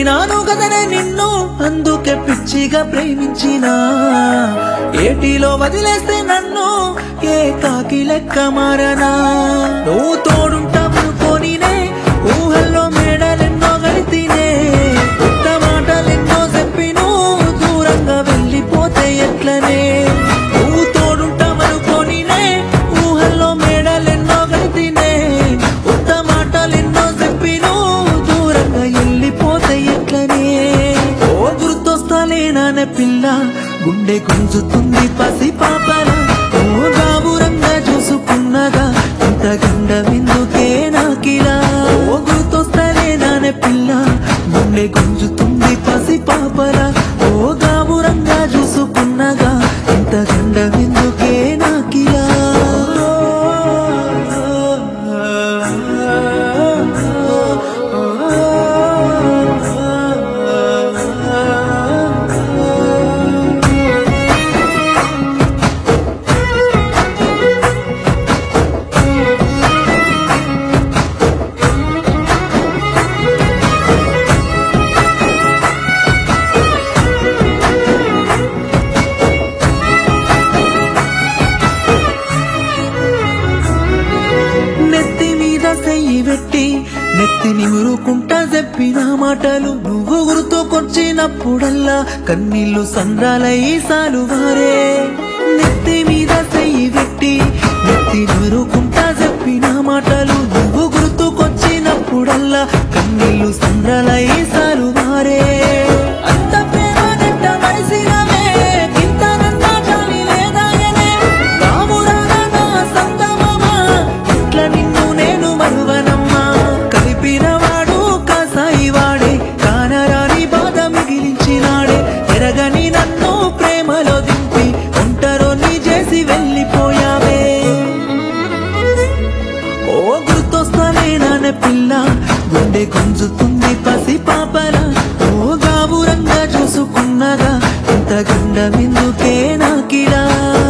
నమ్మినాను కదనే నిన్ను అందుకే పిచ్చిగా ప్రేమించినా ఏటిలో వదిలేస్తే నన్ను ఏ కాకి లెక్క మారనా నువ్వు తోడుంటావనుకోనినే ఊహల్లో మేడలెన్నో గడితినే కొత్త మాటలెన్నో చెప్పిను దూరంగా వెళ్ళిపోతే ఎట్లనే నువ్వు తోడుంటావనుకోనినే ఊహల్లో మేడలెన్నో గడితినే కొత్త మాటలెన్నో చెప్పిను దూరంగా వెళ్ళిపోతే ఎట్లనే ఓ గుర్తొస్తాలేనానే పిల్ల గుండె గుంజుతుంది పసి పాపల ఓ గాబురంగా చూసుకున్నగా ఇంత గండ విందుకే నాకిలా ఓ గుర్తొస్తాలేనానే పిల్ల గుండె గుంజుతుంది పసి పాపల ఓ గాబురంగా చూసుకున్నగా ఇంత గండ విందుకే నాకిలా నెత్తి మీద సెయ్యి పెట్టి నెత్తిని ఉరుకుంటా చెప్పిన మాటలు నువ్వు గుర్తుకొచ్చినప్పుడల్లా కన్నీళ్లు సంద్రాలై సాలువారే నెత్తి మీద సెయ్యి పెట్టి నెత్తిని ఉరుకుంటా చెప్పిన మాటలు నువ్వు గుర్తుకొచ్చినప్పుడల్లా కన్నీళ్లు సంద్రాలై సాలువారే అంత ప్రేమ నెట్ట వయసినవే ఇంత నన్నా జాలి లేదాయనే రామురారా నా సంగమమా ఇట్ల నిన్ను నేను మరువనమ్మా కలిపినవాడు కాసాయి వాడే కానరాని బాధ మిగిలించినాడే ఎరగని నన్ను ప్రేమలో దింపి ఒంటరోని చేసి వెళ్ళిపోయావే ఓ గుర్తొస్తానేనానే పిల్ల గుండె గుంజుతుంది పసి పాపల ఓ గాబురంగా చూసుకున్నగా ఇంత గండ విందుకే నాకిలా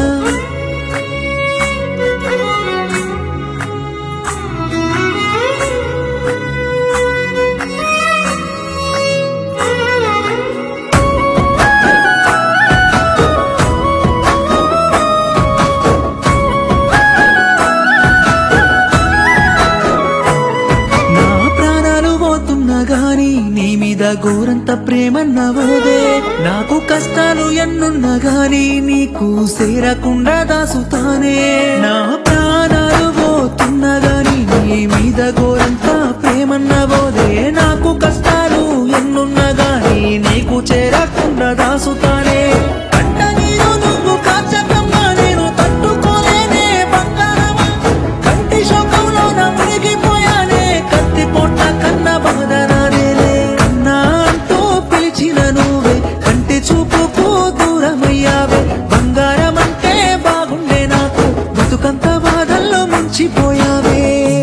నా ప్రాణాలు పోతున్నా గాని నీ మీద గోరంత ప్రేమన్నవోదే నాకు కష్టాలు ఎన్నున్నా గాని నీకు సేరకుండా దాసుతానే నా ప్రాణాలు పోతున్నా గాని నీ మీద గోరంత ప్రేమన్నవోదే నాకు కష్టాలు ఎన్నున్నా గాని నీకు చేరకుండా దాసుతానే కంట నీరు నువ్వు కాచకమ్మా నేను తట్టుకోలేనే బంగారమా కంటి శోకంలో నా మునిగిపోయానే కత్తి పొట్ట కన్న బాధనానేలే కన్నా అంటూ పిలిచిన నువ్వే కంటి చూపుకు దూరమయ్యావే బంగారం అంటే బాగుండే నాకు బతుకంత బాధల్లో ముంచిపోయావే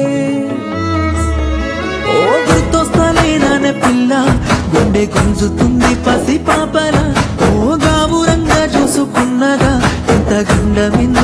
ఓ గుర్తొస్తాలేనానే పిల్ల గుండె గుంజుతుంది పసి పాపల ఓ గాబురంగా చూసుకున్నగా ఇంత గండ విందు